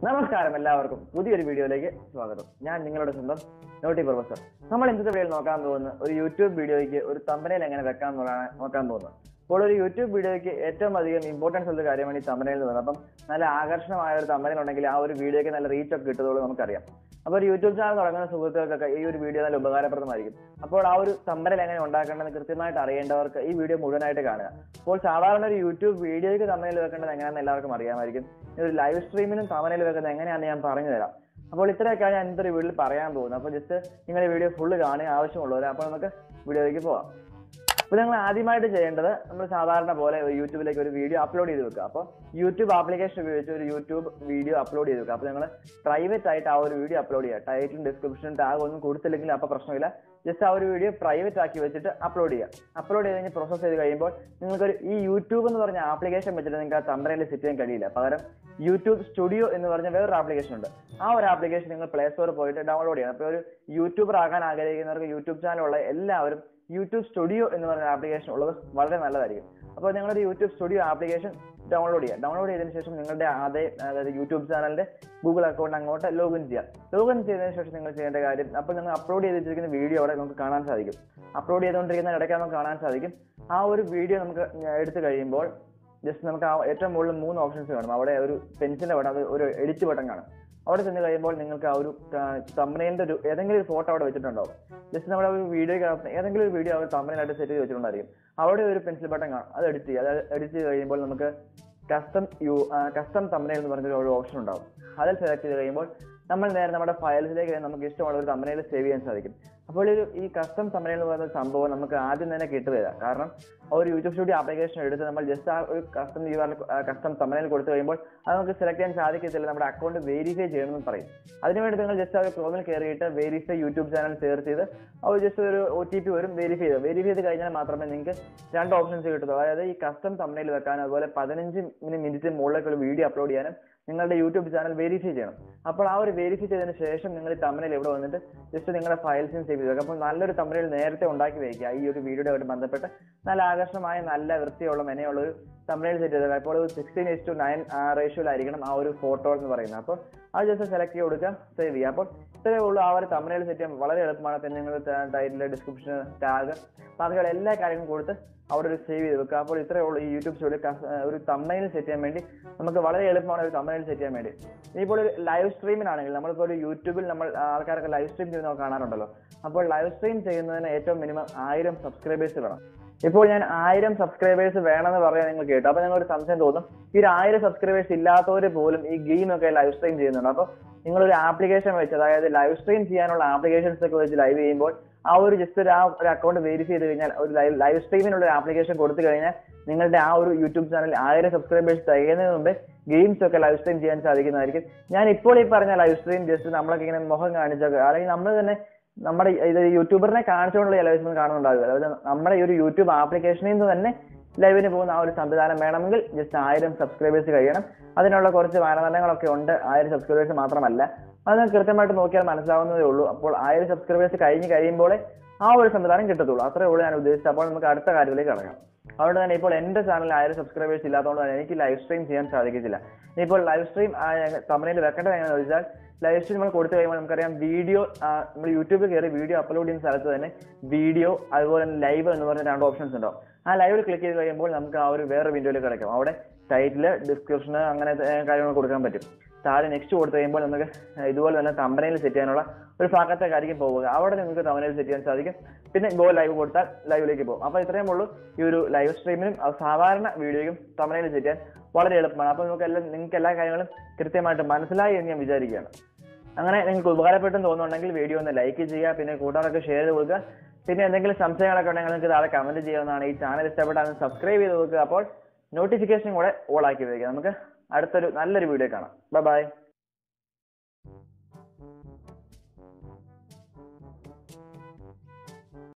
നമസ്കാരം എല്ലാവർക്കും പുതിയൊരു വീഡിയോയിലേക്ക് സ്വാഗതം ഞാൻ നിങ്ങളുടെ സ്വന്തം നോട്ടി പ്രൊഫസർ നമ്മൾ ഇന്നത്തെ വീഡിയോയിൽ നോക്കാൻ പോകുന്ന ഒരു യൂട്യൂബ് വീഡിയോയ്ക്ക് ഒരു തമ്പനയിൽ എങ്ങനെ വെക്കാം എന്നുള്ളതാണ് നോക്കാൻ പോകുന്നത് അപ്പോൾ ഒരു യൂട്യൂബ് വീഡിയോയ്ക്ക് ഏറ്റവും അധികം ഇമ്പോർട്ടൻസ് ഉള്ള കാര്യമാണ് ഈ തമ്പനയിൽ എന്ന് പറയുന്നത് അപ്പം നല്ല ആകർഷണമായ ഒരു തമ്പനയിൽ ഉണ്ടെങ്കിൽ ആ ഒരു വീഡിയോയ്ക്ക് നല്ല റീച്ച് ഒക്കെ കിട്ടുന്നത് നമുക്കറിയാം അപ്പോൾ ഒരു യൂട്യൂബ് ചാനൽ തുടങ്ങുന്ന സുഹൃത്തുക്കൾക്കൊക്കെ ഈ ഒരു വീഡിയോ നല്ല ഉപകാരപ്രദമായിരിക്കും അപ്പോൾ ആ ഒരു തമ്പനയിൽ എങ്ങനെ ഉണ്ടാക്കേണ്ടതെന്ന് കൃത്യമായിട്ട് അറിയേണ്ടവർക്ക് ഈ വീഡിയോ മുഴുവനായിട്ട് കാണുക അപ്പോൾ സാധാരണ ഒരു യൂട്യൂബ് വീഡിയോയ്ക്ക് തമ്പനയിൽ വെക്കേണ്ടത് എങ്ങനെയാണെന്ന് എല്ലാവർക്കും അറിയാമായിരിക്കും ഈ ഒരു ലൈവ് സ്ട്രീമിനും തമ്പനയിൽ വെക്കുന്നത് എങ്ങനെയാണെന്ന് ഞാൻ പറഞ്ഞു തരാം അപ്പോൾ ഇത്രയൊക്കെയാണ് ഞാൻ ഇന്നത്തെ വീഡിയോയിൽ പറയാൻ പോകുന്നത് അപ്പോൾ ജസ്റ്റ് നിങ്ങൾ ഈ വീഡിയോ ഫുള്ള് കാണുക ആവശ്യമുള്ളവർ അപ്പോൾ നമുക്ക് വീഡിയോയിലേക്ക് പോവാം അപ്പോൾ നിങ്ങൾ ആദ്യമായിട്ട് ചെയ്യേണ്ടത് നമ്മൾ സാധാരണ പോലെ ഒരു യൂട്യൂബിലേക്ക് ഒരു വീഡിയോ അപ്ലോഡ് ചെയ്ത് വെക്കുക അപ്പോൾ യൂട്യൂബ് ആപ്ലിക്കേഷൻ ഉപയോഗിച്ച് ഒരു യൂട്യൂബ് വീഡിയോ അപ്ലോഡ് ചെയ്ത് വെക്കുക അപ്പോൾ നിങ്ങൾ പ്രൈവറ്റ് ആയിട്ട് ആ ഒരു വീഡിയോ അപ്ലോഡ് ചെയ്യുക ടൈറ്റിലും ഡിസ്ക്രിപ്ഷനും ടാഗ് ഒന്നും കൊടുത്തില്ലെങ്കിൽ അപ്പോൾ പ്രശ്നമില്ല ജസ്റ്റ് ആ ഒരു വീഡിയോ പ്രൈവറ്റ് ആക്കി വെച്ചിട്ട് അപ്ലോഡ് ചെയ്യുക അപ്ലോഡ് ചെയ്ത് കഴിഞ്ഞ് പ്രോസസ് ചെയ്ത് കഴിയുമ്പോൾ നിങ്ങൾക്കൊരു ഈ യൂട്യൂബ് എന്ന് പറഞ്ഞ ആപ്ലിക്കേഷൻ വെച്ചിട്ട് നിങ്ങൾക്ക് ആ തമ്പനയിൽ സെറ്റ് ചെയ്യാൻ കഴിയില്ല പകരം യൂട്യൂബ് സ്റ്റുഡിയോ എന്ന് പറഞ്ഞ വേറൊരു ആപ്ലിക്കേഷൻ ഉണ്ട് ആ ഒരു ആപ്ലിക്കേഷൻ നിങ്ങൾ പ്ലേ സ്റ്റോറിൽ പോയിട്ട് ഡൗൺലോഡ് ചെയ്യണം അപ്പോൾ ഒരു യൂട്യൂബർ ആകാൻ ആഗ്രഹിക്കുന്നവർക്ക് യൂട്യൂബ് ചാനലുള്ള എല്ലാവരും യൂട്യൂബ് സ്റ്റുഡിയോ എന്ന് പറയുന്ന ആപ്ലിക്കേഷൻ ഉള്ളത് വളരെ നല്ലതായിരിക്കും അപ്പോൾ നിങ്ങളുടെ യൂട്യൂബ് സ്റ്റുഡിയോ ആപ്ലിക്കേഷൻ ഡൗൺലോഡ് ചെയ്യുക ഡൗൺലോഡ് ചെയ്തതിന് ശേഷം നിങ്ങളുടെ അതേ അതായത് യൂട്യൂബ് ചാനലിന്റെ ഗൂഗിൾ അക്കൗണ്ട് അങ്ങോട്ട് ലോഗിൻ ചെയ്യുക ലോഗിൻ ചെയ്തതിന് ശേഷം നിങ്ങൾ ചെയ്യേണ്ട കാര്യം അപ്പോൾ നിങ്ങൾ അപ്ലോഡ് ചെയ്തിരിക്കുന്ന വീഡിയോ അവിടെ നമുക്ക് കാണാൻ സാധിക്കും അപ്ലോഡ് ചെയ്തുകൊണ്ടിരിക്കുന്ന ഇടയ്ക്ക് നമുക്ക് കാണാൻ സാധിക്കും ആ ഒരു വീഡിയോ നമുക്ക് എടുത്തു കഴിയുമ്പോൾ ജസ്റ്റ് നമുക്ക് ആ ഏറ്റവും മുകളിൽ മൂന്ന് ഓപ്ഷൻസ് കാണും അവിടെ ഒരു പെൻസിലിന്റെ ബട്ടൺ അത് ഒരു എഡിറ്റ് ബട്ടൺ കാണും അവിടെ ചെന്ന് കഴിയുമ്പോൾ നിങ്ങൾക്ക് ആ ഒരു തമ്മനയിലിന്റെ ഒരു ഏതെങ്കിലും ഒരു ഫോട്ടോ അവിടെ വെച്ചിട്ടുണ്ടാവും ജസ്റ്റ് നമ്മുടെ ഒരു വീഡിയോ ഏതെങ്കിലും ഒരു വീഡിയോ അവർ തമ്മനയിലായിട്ട് സെറ്റ് ചെയ്ത് വെച്ചിട്ടുണ്ടായിരിക്കും അവിടെ ഒരു പെൻസിൽ ബട്ടൺ കാണും അത് എഡിറ്റ് ചെയ്യുക അത് എഡിറ്റ് ചെയ്ത് കഴിയുമ്പോൾ നമുക്ക് കസ്റ്റം യു കസ്റ്റം തമ്മനയിൽ എന്ന് പറഞ്ഞൊരു ഒരു ഓപ്ഷൻ ഉണ്ടാവും അതിൽ സെലക്ട് ചെയ്ത് കഴിയുമ്പോൾ നമ്മൾ നേരെ നമ്മുടെ ഫയൽസിലേക്ക് നമുക്ക് ഇഷ്ടമുള്ള ഒരു തമ്മനയിൽ സേവ് ചെയ്യാൻ സാധിക്കും അപ്പോൾ ഒരു ഈ കസ്റ്റം തമ്മനയിൽ എന്ന് പറയുന്ന സംഭവം നമുക്ക് ആദ്യം തന്നെ കിട്ടുകയില്ല കാരണം ആ ഒരു യൂട്യൂബ് സ്റ്റുഡിയോ ആപ്ലിക്കേഷൻ എടുത്ത് നമ്മൾ ജസ്റ്റ് ആ ഒരു കസ്റ്റം യു ആർ കസ്റ്റം തമ്മനയിൽ കൊടുത്തു കഴിയുമ്പോൾ അത് നമുക്ക് സെലക്ട് ചെയ്യാൻ സാധിക്കത്തില്ല നമ്മുടെ അക്കൗണ്ട് വെരിഫൈ ചെയ്യണമെന്ന് പറയും അതിനുവേണ്ടി നിങ്ങൾ ജസ്റ്റ് ആ ഒരു ക്രോമിൽ കയറിയിട്ട് വെരിഫൈ യൂട്യൂബ് ചാനൽ സെർച്ച് ചെയ്ത് ആ ജസ്റ്റ് ഒരു ഒ ടി പി വരും വെരിഫൈ ചെയ്ത് വെരിഫൈ ചെയ്ത് കഴിഞ്ഞാൽ മാത്രമേ നിങ്ങൾക്ക് രണ്ട് ഓപ്ഷൻസ് കിട്ടുള്ളൂ അതായത് ഈ കസ്റ്റം തമ്മനയിൽ വെക്കാനും അതുപോലെ പതിനഞ്ച് മിനിറ്റ് മുകളിലേക്കുള്ള വീഡിയോ അപ്ലോഡ് ചെയ്യാനും നിങ്ങളുടെ യൂട്യൂബ് ചാനൽ വെരിഫൈ ചെയ്യണം അപ്പോൾ ആ ഒരു വെരിഫൈ ചെയ്തതിന് ശേഷം നിങ്ങൾ ഈ തമ്മനയിൽ ഇവിടെ വന്നിട്ട് ജസ്റ്റ് നിങ്ങളുടെ ഫയൽസും സേവ് ചെയ്ത് അപ്പോൾ നല്ലൊരു തമ്മനയിൽ നേരത്തെ ഉണ്ടാക്കി വയ്ക്കുക ഈ ഒരു വീഡിയോയുമായിട്ട് ബന്ധപ്പെട്ട് നല്ല ആകർഷണമായ നല്ല വൃത്തിയുള്ള മെനയുള്ള ഒരു തമ്മനയിൽ സെറ്റ് ചെയ്തത് അപ്പോൾ ഒരു സിക്സ്റ്റീൻ ഇസ് ടു നയൻ റേഷ്യോയിലായിരിക്കണം ആ ഒരു ഫോട്ടോ എന്ന് പറയുന്നത് അപ്പോൾ അത് ജസ്റ്റ് സെലക്ട് ചെയ്ത് കൊടുക്കുക സേവ് ചെയ്യുക അപ്പോൾ ഇത്രയേ ഉള്ളൂ ആ ഒരു തമ്മനയിൽ സെറ്റ് ചെയ്യാൻ വളരെ എളുപ്പമാണ് പിന്നെ നിങ്ങൾ ടൈറ്റിൽ ഡിസ്ക്രിപ്ഷൻ ടാഗ് അതുപോലെ എല്ലാ കാര്യങ്ങളും കൊടുത്ത് അവിടെ ഒരു സേവ് ചെയ്ത് വെക്കുക അപ്പോൾ ഇത്രയേ ഉള്ളൂ ഈ യൂട്യൂബ് സ്റ്റുഡിയോ ഒരു തമ്മനയിൽ സെറ്റ് ചെയ്യാൻ വേണ്ടി നമുക്ക് വളരെ എളുപ്പമാണ് ഒരു തമ്മനയിൽ സെറ്റ് ചെയ്യാൻ വേണ്ടി ഇനിയിപ്പോൾ ഒരു ലൈവ് സ്ട്രീമിനാണെങ്കിൽ നമ്മളിപ്പോൾ ഒരു യൂട്യൂബിൽ നമ്മൾ ആൾക്കാരൊക്കെ ലൈവ് സ്ട്രീം ചെയ്യുന്നത് കാണാറുണ്ടല്ലോ അപ്പോൾ ലൈവ് സ്ട്രീം ചെയ്യുന്നതിന് ഏറ്റവും മിനിമം ആയിരം സബ്സ്ക്രൈബേഴ്സ് വേണം ഇപ്പോൾ ഞാൻ ആയിരം സബ്സ്ക്രൈബേഴ്സ് വേണമെന്ന് പറയാൻ നിങ്ങൾ കേട്ടു അപ്പോൾ നിങ്ങൾ ഒരു സംശയം തോന്നും ഈ ഒരു ആയിരം സബ്സ്ക്രൈബേഴ്സ് ഇല്ലാത്തവർ പോലും ഈ ഗെയിം ഒക്കെ ലൈവ് സ്ട്രീം ചെയ്യുന്നുണ്ട് അപ്പോൾ നിങ്ങളൊരു ആപ്ലിക്കേഷൻ വെച്ച് അതായത് ലൈവ് സ്ട്രീം ചെയ്യാനുള്ള ആപ്ലിക്കേഷൻസ് ഒക്കെ വെച്ച് ലൈവ് ചെയ്യുമ്പോൾ ആ ഒരു ജസ്റ്റ് ഒരു ആ ഒരു അക്കൗണ്ട് വെരിഫൈ ചെയ്ത് കഴിഞ്ഞാൽ ഒരു ലൈവ് ലൈവ് സ്ട്രീമിനുള്ള ഒരു ആപ്ലിക്കേഷൻ കൊടുത്തു കഴിഞ്ഞാൽ നിങ്ങളുടെ ആ ഒരു യൂട്യൂബ് ചാനൽ ആയിരം സബ്സ്ക്രൈബേഴ്സ് തികയുന്നതിന് മുമ്പ് ഗെയിംസ് ഒക്കെ ലൈവ് സ്ട്രീം ചെയ്യാൻ സാധിക്കുന്നതായിരിക്കും ഞാൻ ഇപ്പോൾ ഈ പറഞ്ഞ ലൈവ് സ്ട്രീം ജസ്റ്റ് നമ്മളൊക്കെ ഇങ്ങനെ മുഖം കാണിച്ചൊക്കെ അല്ലെങ്കിൽ നമ്മൾ തന്നെ നമ്മുടെ ഇത് യൂട്യൂബറിനെ കാണിച്ചുകൊണ്ടുള്ള ലൈവ് സ്ട്രീം കാണുന്നുണ്ടാവുക അതായത് നമ്മുടെ ഈ ഒരു യൂട്യൂബ് ആപ്ലിക്കേഷനിൽ നിന്ന് തന്നെ ലൈവിന് പോകുന്ന ആ ഒരു സംവിധാനം വേണമെങ്കിൽ ജസ്റ്റ് ആയിരം സബ്സ്ക്രൈബേഴ്സ് കഴിയണം അതിനുള്ള കുറച്ച് മാനദണ്ഡങ്ങളൊക്കെ ഉണ്ട് ആയിരം സബ്സ്ക്രൈബേഴ്സ് മാത്രമല്ല അത് കൃത്യമായിട്ട് നോക്കിയാൽ മനസ്സിലാവുന്നതേ ഉള്ളൂ അപ്പോൾ ആയിരം സബ്സ്ക്രൈബേഴ്സ് കഴിഞ്ഞ് കഴിയുമ്പോൾ ആ ഒരു സംവിധാനം കിട്ടത്തുള്ളൂ അത്രേ ഉള്ളൂ ഞാൻ ഉദ്ദേശിച്ചത് അപ്പോൾ നമുക്ക് അടുത്ത കാര്യത്തിലേക്ക് കടക്കാം അതുകൊണ്ട് തന്നെ ഇപ്പോൾ എന്റെ ചാനലിൽ ആയിരം സബ്സ്ക്രൈബേഴ്സ് ഇല്ലാത്തതുകൊണ്ട് തന്നെ എനിക്ക് ലൈവ് സ്ട്രീം ചെയ്യാൻ സാധിക്കത്തില്ല ഇനിയിപ്പോൾ ലൈവ് സ്ട്രീം തമിഴിൽ വെക്കേണ്ടത് എങ്ങനെയാണെന്ന് ചോദിച്ചാൽ ലൈവ് സ്ട്രീം നമ്മൾ കൊടുത്തു കഴിയുമ്പോൾ നമുക്കറിയാം വീഡിയോ നമ്മൾ യൂട്യൂബിൽ കയറി വീഡിയോ അപ്ലോഡ് ചെയ്യുന്ന സ്ഥലത്ത് തന്നെ വീഡിയോ അതുപോലെ തന്നെ ലൈവ് എന്ന് പറഞ്ഞ രണ്ട് ഓപ്ഷൻസ് ഉണ്ടാവും ആ ലൈവിൽ ക്ലിക്ക് ചെയ്ത് കഴിയുമ്പോൾ നമുക്ക് ആ ഒരു വേറെ വീഡിയോയിൽ കിടക്കും അവിടെ ടൈറ്റിൽ ഡിസ്ക്രിപ്ഷന് അങ്ങനെ കാര്യങ്ങൾ കൊടുക്കാൻ പറ്റും താഴെ നെക്സ്റ്റ് കൊടുത്തു കഴിയുമ്പോൾ നമുക്ക് ഇതുപോലെ തന്നെ തമ്പനയിൽ സെറ്റ് ചെയ്യാനുള്ള ഒരു ഭാഗത്തേക്കായിരിക്കും പോവുക അവിടെ നിങ്ങൾക്ക് തമ്പനയിൽ സെറ്റ് ചെയ്യാൻ സാധിക്കും പിന്നെ ഗോ ലൈവ് കൊടുത്താൽ ലൈവിലേക്ക് പോകും അപ്പോൾ ഇത്രയും ഉള്ളൂ ഈ ഒരു ലൈവ് സ്ട്രീമിനും സാധാരണ വീഡിയോയും തമ്പനയിൽ സെറ്റ് ചെയ്യാൻ വളരെ എളുപ്പമാണ് അപ്പോൾ നിങ്ങൾക്ക് എല്ലാം നിങ്ങൾക്ക് എല്ലാ കാര്യങ്ങളും കൃത്യമായിട്ട് മനസ്സിലായി എന്ന് ഞാൻ വിചാരിക്കുകയാണ് അങ്ങനെ നിങ്ങൾക്ക് ഉപകാരപ്പെട്ടെന്ന് തോന്നുന്നുണ്ടെങ്കിൽ വീഡിയോ ഒന്ന് ലൈക്ക് ചെയ്യുക പിന്നെ കൂട്ടുകാരൊക്കെ ഷെയർ ചെയ്ത് കൊടുക്കുക പിന്നെ എന്തെങ്കിലും സംശയങ്ങളൊക്കെ ഉണ്ടെങ്കിൽ നിങ്ങൾക്ക് താഴെ കമന്റ് ചെയ്യാവുന്നതാണ് ഈ ചാനൽ ഇഷ്ടപ്പെട്ടാൽ സബ്സ്ക്രൈബ് ചെയ്ത് നോക്കുക അപ്പോൾ നോട്ടിഫിക്കേഷൻ കൂടെ ഓൾ ആക്കി വയ്ക്കുക നമുക്ക് അടുത്തൊരു നല്ലൊരു വീഡിയോ കാണാം ബൈ ബൈ